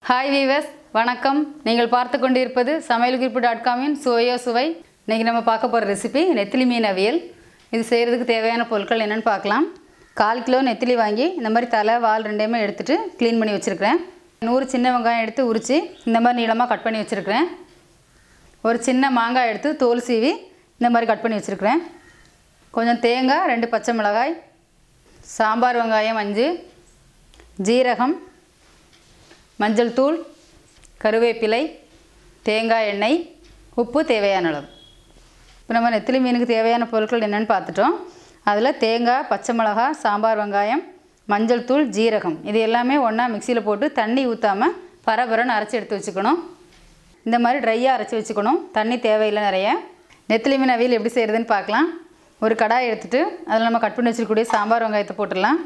hi viewers வணக்கம் நீங்கள் பார்த்து கொண்டிருப்பது சமையல் குறிப்பு டாட் காமின் சுவையோ சுவை இன்றைக்கி நம்ம பார்க்க போகிற ரெசிபி நெத்திலி மீன் அவியல் இது செய்கிறதுக்கு தேவையான பொருட்கள் என்னென்னு பார்க்கலாம் கால் கிலோ நெத்திலி வாங்கி இந்த மாதிரி தலை வால் ரெண்டையுமே எடுத்துட்டு க்ளீன் பண்ணி வச்சுருக்கிறேன் நூறு சின்ன வெங்காயம் எடுத்து உரித்து இந்த மாதிரி நீளமாக கட் பண்ணி வச்சுருக்கிறேன் ஒரு சின்ன மாங்காய் எடுத்து தோல் சீவி இந்த மாதிரி கட் பண்ணி வச்சுருக்கிறேன் கொஞ்சம் தேங்காய் ரெண்டு பச்சை மிளகாய் சாம்பார் வெங்காயம் அஞ்சு ஜீரகம் மஞ்சள் தூள் கருவேப்பிலை தேங்காய் எண்ணெய் உப்பு தேவையான அளவு இப்போ நம்ம நெத்திலி மீனுக்கு தேவையான பொருட்கள் என்னென்னு பார்த்துட்டோம் அதில் தேங்காய் பச்சை மிளகாய் சாம்பார் வெங்காயம் மஞ்சள் தூள் ஜீரகம் இது எல்லாமே ஒன்றா மிக்சியில் போட்டு தண்ணி ஊற்றாமல் பரபரன்னு அரைச்சி எடுத்து வச்சுக்கணும் இந்த மாதிரி ட்ரையாக அரைச்சி வச்சுக்கணும் தண்ணி தேவையில்லை நிறைய நெத்திலி மீன் அவியல் எப்படி செய்கிறதுன்னு பார்க்கலாம் ஒரு கடாய் எடுத்துகிட்டு அதில் நம்ம கட் பண்ணி வச்சுருக்கக்கூடிய சாம்பார் வெங்காயத்தை போட்டுடலாம்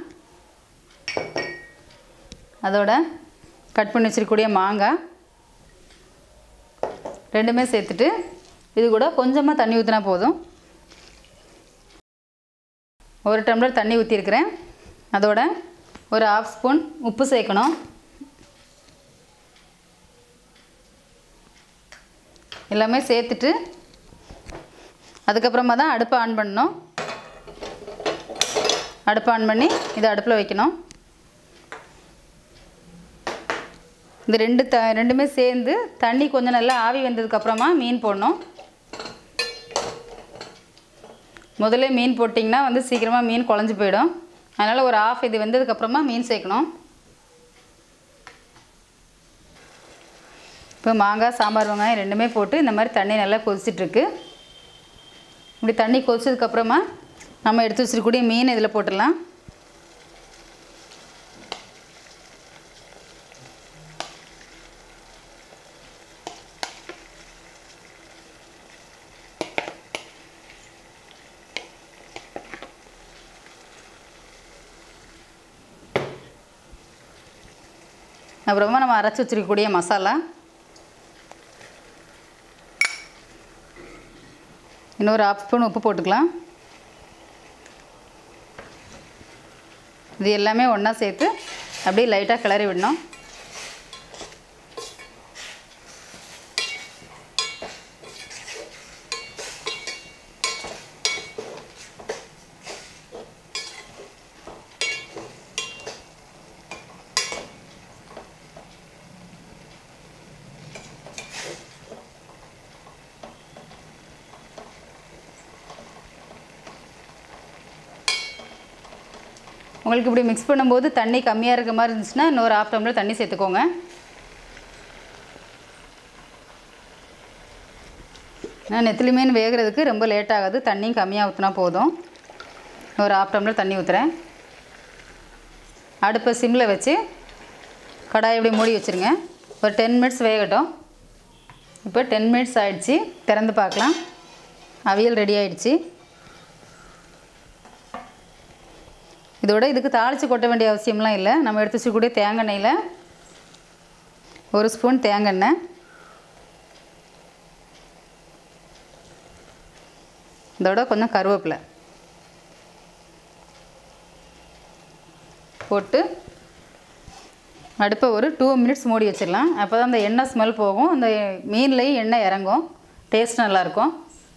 அதோட கட் பண்ணி வச்சிருக்கக்கூடிய மாங்காய் ரெண்டுமே சேர்த்துட்டு இது கூட கொஞ்சமாக தண்ணி ஊற்றினா போதும் ஒரு டம்ளர் தண்ணி ஊற்றிருக்கிறேன் அதோட ஒரு ஆஃப் ஸ்பூன் உப்பு சேர்க்கணும் எல்லாமே சேர்த்துட்டு அதுக்கப்புறமா தான் அடுப்பை ஆன் பண்ணணும் அடுப்பை ஆன் பண்ணி இதை அடுப்பில் வைக்கணும் இந்த ரெண்டு த ரெண்டுமே சேர்ந்து தண்ணி கொஞ்சம் நல்லா ஆவி வந்ததுக்கப்புறமா மீன் போடணும் முதல்ல மீன் போட்டிங்கன்னா வந்து சீக்கிரமாக மீன் குழஞ்சி போயிடும் அதனால் ஒரு ஆஃப் இது வெந்ததுக்கப்புறமா மீன் சேர்க்கணும் இப்போ மாங்காய் சாம்பார் வெங்காயம் ரெண்டுமே போட்டு இந்த மாதிரி தண்ணி நல்லா கொதிச்சிட்ருக்கு இப்படி தண்ணி கொதிச்சதுக்கப்புறமா நம்ம எடுத்து வச்சிருக்கக்கூடிய மீன் இதில் போட்டுடலாம் அப்புறமா நம்ம அரைச்சி வச்சிருக்கக்கூடிய மசாலா இன்னொரு ஆஃப் ஸ்பூன் உப்பு போட்டுக்கலாம் இது எல்லாமே ஒன்றா சேர்த்து அப்படியே லைட்டாக கிளறி விடணும் உங்களுக்கு இப்படி மிக்ஸ் பண்ணும்போது தண்ணி கம்மியாக இருக்க மாதிரி இருந்துச்சுன்னா இன்னொரு ஆஃப் டம்ளர் தண்ணி சேர்த்துக்கோங்க நான் நெத்திலி மீன் வேகிறதுக்கு ரொம்ப லேட் ஆகாது தண்ணியும் கம்மியாக ஊற்றினா போதும் ஒரு ஆஃப் டம்ளர் தண்ணி ஊற்றுறேன் அடுப்பை சிம்மில் வச்சு கடாய் இப்படி மூடி வச்சுருங்க ஒரு டென் மினிட்ஸ் வேகட்டும் இப்போ டென் மினிட்ஸ் ஆயிடுச்சு திறந்து பார்க்கலாம் அவியல் ரெடி ஆயிடுச்சு இதோட இதுக்கு தாளித்து கொட்ட வேண்டிய அவசியம்லாம் இல்லை நம்ம எடுத்து வச்சுக்கூடிய தேங்காய் எண்ணெயில் ஒரு ஸ்பூன் தேங்காய் எண்ணெய் இதோட கொஞ்சம் கருவேப்பிலை போட்டு அடுப்பை ஒரு டூ மினிட்ஸ் மூடி வச்சிடலாம் அப்போ தான் அந்த எண்ணெய் ஸ்மெல் போகும் அந்த மீன்லேயும் எண்ணெய் இறங்கும் டேஸ்ட் நல்லாயிருக்கும்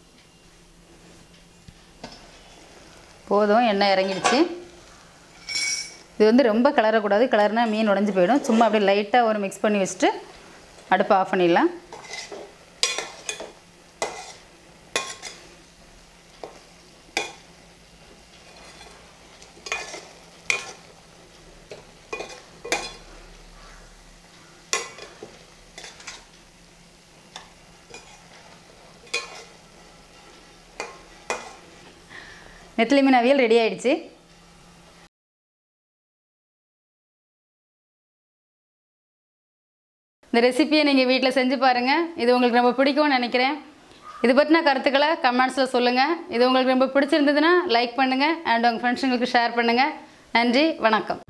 போதும் எண்ணெய் இறங்கிடுச்சு இது வந்து ரொம்ப கிளறக்கூடாது கிளறுனா மீன் உடஞ்சி போயிடும் சும்மா அப்படியே லைட்டாக ஒரு மிக்ஸ் பண்ணி வச்சுட்டு அடுப்பை ஆஃப் பண்ணிடலாம் நெத்திலி மீன் அவியல் ரெடி ஆயிடுச்சு இந்த ரெசிப்பியை நீங்கள் வீட்டில் செஞ்சு பாருங்கள் இது உங்களுக்கு ரொம்ப பிடிக்கும்னு நினைக்கிறேன் இது பற்றின கருத்துக்களை கமெண்ட்ஸில் சொல்லுங்கள் இது உங்களுக்கு ரொம்ப பிடிச்சிருந்ததுன்னா லைக் பண்ணுங்கள் அண்ட் உங்கள் ஃப்ரெண்ட்ஸுங்களுக்கு ஷேர் பண்ணுங்கள் நன்றி வணக்கம்